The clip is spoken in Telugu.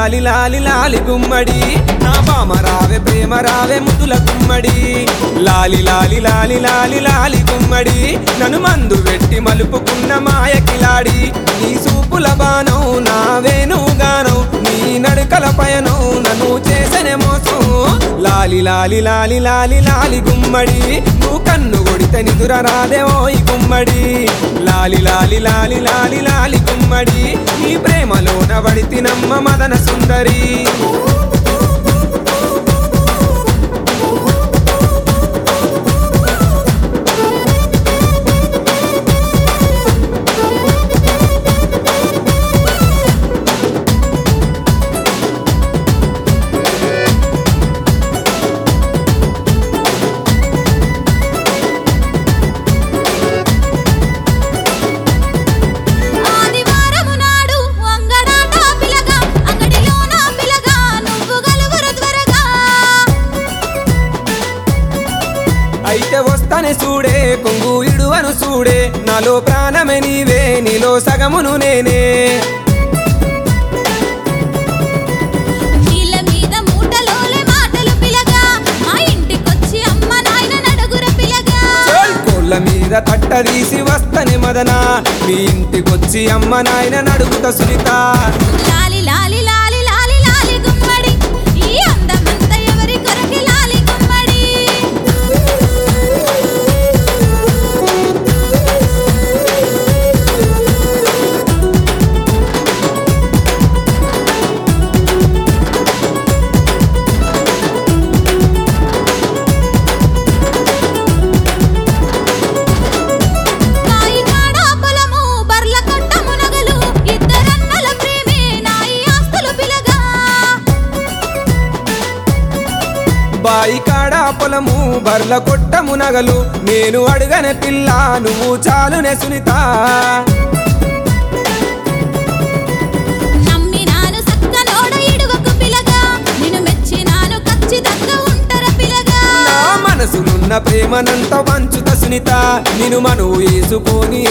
లాలి లాలి లాలి గుమ్మడి నా బామ రావే ప్రేమ రావే ముదుల గుమ్మడి లాలి లాలి లాలి లాలి లాలి గుమ్మడి నన్ను మందు పెట్టి మలుపుకున్న మాయ కిలాడి నీ సూపుల బాణం నా వేణుగానం నీ నడుకల పయనం నన్ను చేసనే మోసం లాలి లాలి లాలి లాలి లాలి గుమ్మడి నువ్వు కన్ను కొడితే నిదుర రాదే ఓయ్ గుమ్మడి లాలి లాలి లాలి లాలి లాలి గుమ్మడి నీ ప్రేమలోన వడితి నమ్మ మదన సుందరి ఆదివారము నాడు అంగడాట పిలగా అంగడిలోన పిలగా నువ్వు గలుగురు త్వరగా అయితే వస్తానే చూడే కొంగు ఇడువను చూడే నాలో ప్రాణమే నీవే నీలో సగమును నేనే నీళ్ళ మీద మూటలోలే మాటలు పిలగా మా ఇంటికొచ్చి అమ్మ నాయన నడుగుర పిలగా చల్ కోళ్ళ మీద తట్ట తీసి వస్తనే మదన మీ ఇంటికొచ్చి అమ్మ నాయన నడుగుత సునీత లాలి లాలి లాలి లాలి లాలి గుమ్మడి ఈ అందమంతా ఎవరి కొరకి లాలి గుమ్మడి కాయి కాడ పొలము బర్ల కొట్ట మునగలు ఇద్దరన్నల ప్రేమే నాయి ఆస్తులు పిలగా బాయి కాడ పొలము బర్ల కొట్టము నగలు నేను అడుగనే పిల్ల నువ్వు చాలునే సునీత నమ్మినాను సక్కనోడ ఇడువకు పిలగా నిన్ను మెచ్చినాను ఖచ్చితంగా ఉంటర పిలగా నా మనసునున్న ప్రేమనంత వంచుత సునీత నిన్ను మను వేసుకొని